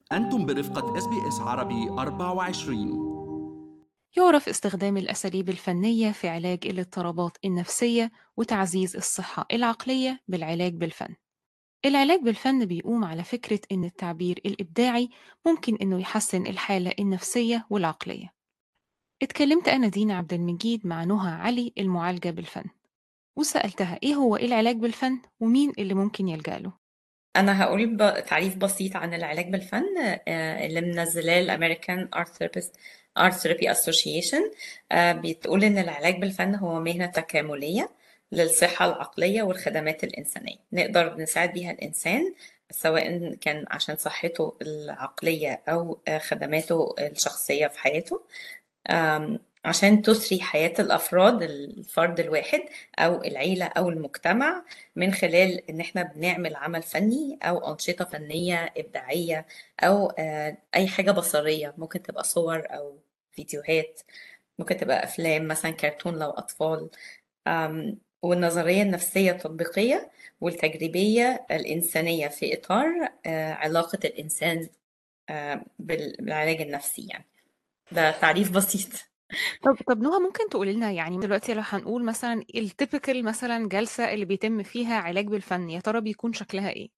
أنتم برفقة اس بي اس عربي 24 يعرف استخدام الأساليب الفنية في علاج الاضطرابات النفسية وتعزيز الصحة العقلية بالعلاج بالفن. العلاج بالفن بيقوم على فكرة إن التعبير الإبداعي ممكن إنه يحسن الحالة النفسية والعقلية. اتكلمت أنا دينا عبد المجيد مع نهى علي المعالجة بالفن وسألتها إيه هو العلاج بالفن ومين اللي ممكن يلجأ له. أنا هقول ب- تعريف بسيط عن العلاج بالفن آه، اللي منزلاه الأمريكان Art Therapist Art Therapy Association آه، بتقول إن العلاج بالفن هو مهنة تكاملية للصحة العقلية والخدمات الإنسانية نقدر نساعد بيها الإنسان سواء كان عشان صحته العقلية أو آه، خدماته الشخصية في حياته آم، عشان تثري حياة الأفراد الفرد الواحد أو العيلة أو المجتمع من خلال إن إحنا بنعمل عمل فني أو أنشطة فنية إبداعية أو آه، أي حاجة بصرية ممكن تبقى صور أو فيديوهات ممكن تبقى أفلام مثلا كرتون لو أطفال آم، والنظرية النفسية التطبيقية والتجريبية الإنسانية في إطار آه، علاقة الإنسان آه، بال- بالعلاج النفسي يعني ده تعريف بسيط طب طب نهى ممكن تقولي لنا يعني دلوقتي لو هنقول مثلا التيبيكال مثلا جلسة اللي بيتم فيها علاج بالفن يا ترى بيكون شكلها ايه؟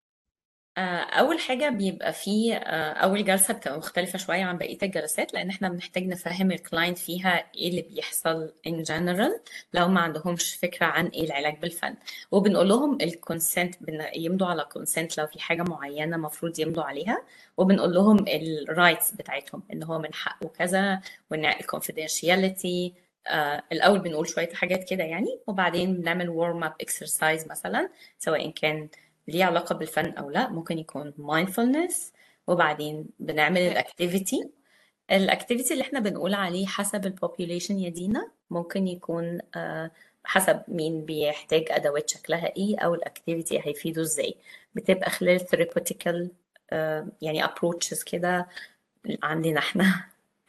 آه، أول حاجة بيبقى فيه آه، أول جلسة بتبقى مختلفة شوية عن بقية الجلسات لأن إحنا بنحتاج نفهم الكلاينت فيها إيه اللي بيحصل in general لو ما عندهمش فكرة عن إيه العلاج بالفن وبنقول لهم الكونسنت يمضوا على كونسنت لو في حاجة معينة مفروض يمضوا عليها وبنقول لهم الرايتس بتاعتهم إن هو من حقه كذا وإن الكونفيدنشياليتي آه الأول بنقول شوية حاجات كده يعني وبعدين بنعمل warm up exercise مثلا سواء كان ليه علاقة بالفن أو لا ممكن يكون mindfulness وبعدين بنعمل الأكتيفيتي الأكتيفيتي اللي احنا بنقول عليه حسب البوبيوليشن يا دينا ممكن يكون آه، حسب مين بيحتاج أدوات شكلها إيه أو الأكتيفيتي هيفيده إزاي بتبقى خلال therapeutical آه، يعني approaches كده عندنا احنا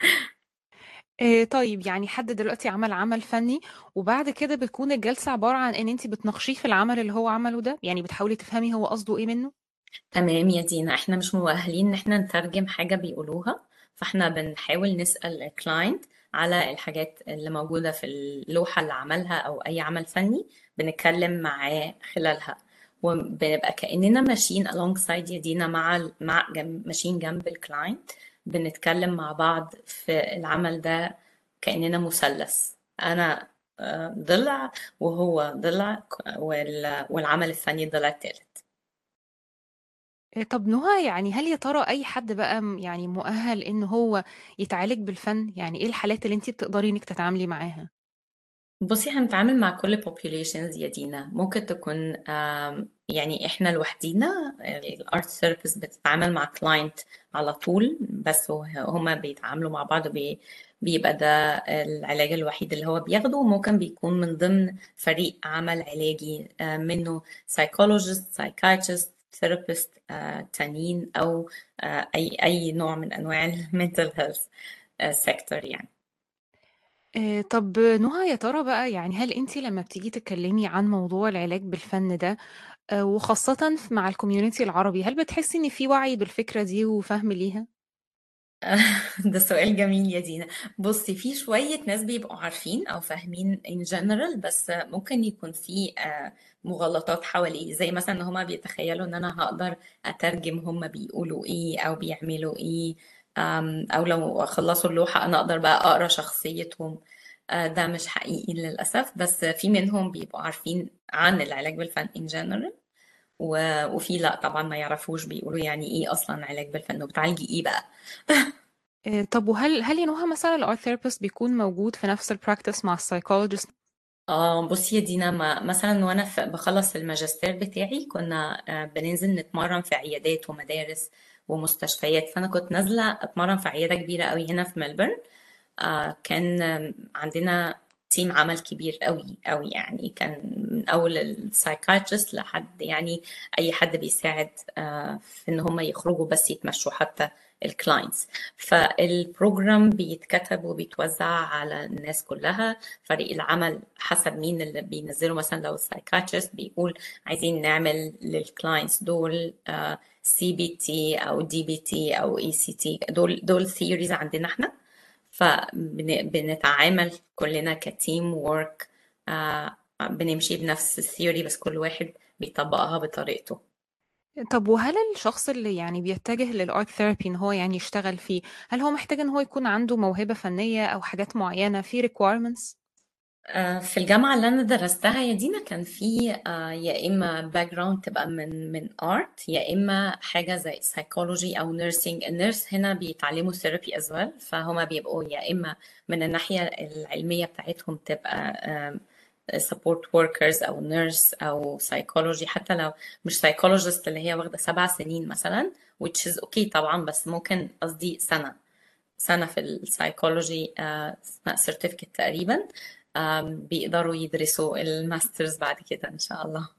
آه طيب يعني حد دلوقتي عمل عمل فني وبعد كده بتكون الجلسة عبارة عن ان انت بتناقشيه في العمل اللي هو عمله ده يعني بتحاولي تفهمي هو قصده ايه منه تمام يا دينا احنا مش مؤهلين ان احنا نترجم حاجة بيقولوها فاحنا بنحاول نسأل الكلاينت على الحاجات اللي موجودة في اللوحة اللي عملها او اي عمل فني بنتكلم معاه خلالها وبنبقى كأننا ماشيين alongside يا دينا مع ال- مع جنب ماشيين جنب الكلاينت بنتكلم مع بعض في العمل ده كأننا مثلث انا آه، ضلع وهو ضلع وال- والعمل الفني الضلع التالت آه طب نهى يعني هل يا ترى اي حد بقى م- يعني مؤهل ان هو يتعالج بالفن يعني ايه الحالات اللي انت بتقدري انك تتعاملي معاها بصي احنا بنتعامل مع كل populations يا دينا ممكن تكون آم، يعني احنا لوحدينا الارت ثيرابيست بتتعامل مع كلاينت على طول بس هو- هما بيتعاملوا مع بعض بي بيبقى ده العلاج الوحيد اللي هو بياخده وممكن بيكون من ضمن فريق عمل علاجي آه، منه psychologist psychiatrist therapist آه، تانيين او آه، اي اي نوع من انواع المنتل هيلث سيكتور يعني آه طب نهى يا ترى بقى يعني هل انت لما بتيجي تتكلمي عن موضوع العلاج بالفن ده آه وخاصة في- مع الكوميونتي العربي هل بتحسي ان في وعي بالفكرة دي وفهم ليها؟ ده سؤال جميل يا دينا بصي في شوية ناس بيبقوا عارفين أو فاهمين in general بس ممكن يكون في آه، مغالطات حواليه زي مثلا إن هما بيتخيلوا إن أنا هقدر أترجم هما بيقولوا إيه أو بيعملوا إيه آم، أو لو خلصوا اللوحة أنا أقدر بقى أقرأ شخصيتهم آه، ده مش حقيقي للأسف بس في منهم بيبقوا عارفين عن العلاج بالفن in general و- وفي لا طبعا ما يعرفوش بيقولوا يعني إيه أصلا علاج بالفن وبتعالجي إيه بقى آه، طب وهل هل يا نهى مثلا الارت ثيرابيست بيكون موجود في نفس البراكتس مع السايكولوجيست اه بصي يا دينا ما مثلا وانا في بخلص الماجستير بتاعي كنا آه، بننزل نتمرن في عيادات ومدارس ومستشفيات فانا كنت نازله اتمرن في عياده كبيره قوي هنا في ملبورن آه، كان آم، عندنا تيم عمل كبير قوي قوي يعني كان من اول السايكايترست لحد يعني اي حد بيساعد آه، في ان هم يخرجوا بس يتمشوا حتى الكلاينتس فالبروجرام بيتكتب وبيتوزع على الناس كلها فريق العمل حسب مين اللي بينزله مثلا لو السايكايترست بيقول عايزين نعمل للكلاينتس دول سي بي تي او دي بي تي او اي سي تي دول دول ثيوريز عندنا احنا فبنتعامل كلنا كتيم وورك آه بنمشي بنفس الثيوري بس كل واحد بيطبقها بطريقته طب وهل الشخص اللي يعني بيتجه للارت ثيرابي ان هو يعني يشتغل فيه هل هو محتاج ان هو يكون عنده موهبة فنية او حاجات معينة في requirements آه، في الجامعة اللي أنا درستها يا دينا كان في آه، يا إما باك جراوند تبقى من من ارت يا إما حاجة زي سايكولوجي أو نيرسينج النيرس هنا بيتعلموا ثيرابي از ويل فهما بيبقوا يا إما من الناحية العلمية بتاعتهم تبقى سبورت وركرز أو نيرس أو سايكولوجي حتى لو مش سايكولوجيست اللي هي واخدة سبع سنين مثلا which is okay طبعا بس ممكن قصدي سنة سنة في السايكولوجي اسمها سيرتيفيكت تقريبا آم، بيقدروا يدرسوا الماسترز بعد كده إن شاء الله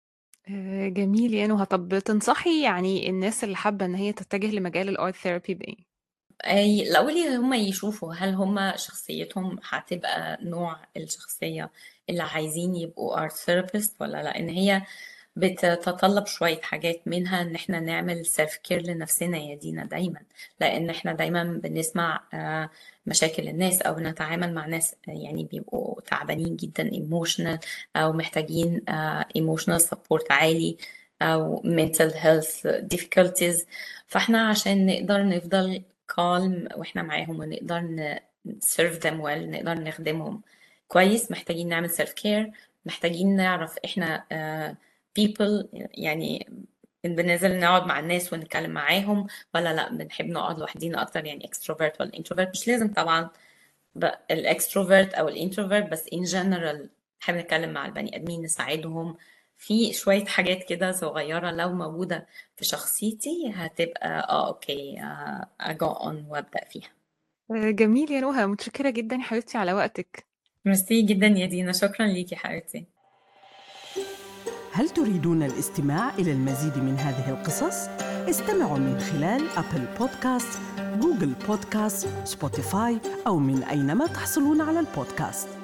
آه، جميل يا نهى طب تنصحي يعني الناس اللي حابة ان هي تتجه لمجال الارت ثيرابي بايه أي الأول هم يشوفوا هل هم شخصيتهم هتبقى نوع الشخصية اللي عايزين يبقوا art therapist ولا لا إن هي بتتطلب شوية حاجات منها إن إحنا نعمل سيلف كير لنفسنا يا دينا دايما لأن إحنا دايما بنسمع آه، مشاكل الناس أو نتعامل مع ناس يعني بيبقوا تعبانين جدا emotional أو محتاجين آه، emotional support عالي أو mental health difficulties فإحنا عشان نقدر نفضل calm وإحنا معاهم ونقدر ن serve them well نقدر نخدمهم كويس محتاجين نعمل self care محتاجين نعرف إحنا آه، people يعني بننزل نقعد مع الناس ونتكلم معاهم ولا لا بنحب نقعد لوحدينا اكتر يعني extrovert ولا introvert مش لازم طبعا الاكستروفرت او الانتروفرت بس in general نحب نتكلم مع البني ادمين نساعدهم في شوية حاجات كده صغيرة لو موجودة في شخصيتي هتبقى اه اوكي آه اجو اون وابدأ فيها آه، جميل يا نهى متشكرة جدا يا حبيبتي على وقتك ميرسي جدا يا دينا شكرا ليكي حبيبتي هل تريدون الاستماع إلى المزيد من هذه القصص؟ استمعوا من خلال أبل بودكاست، جوجل بودكاست، سبوتيفاي أو من أينما تحصلون على البودكاست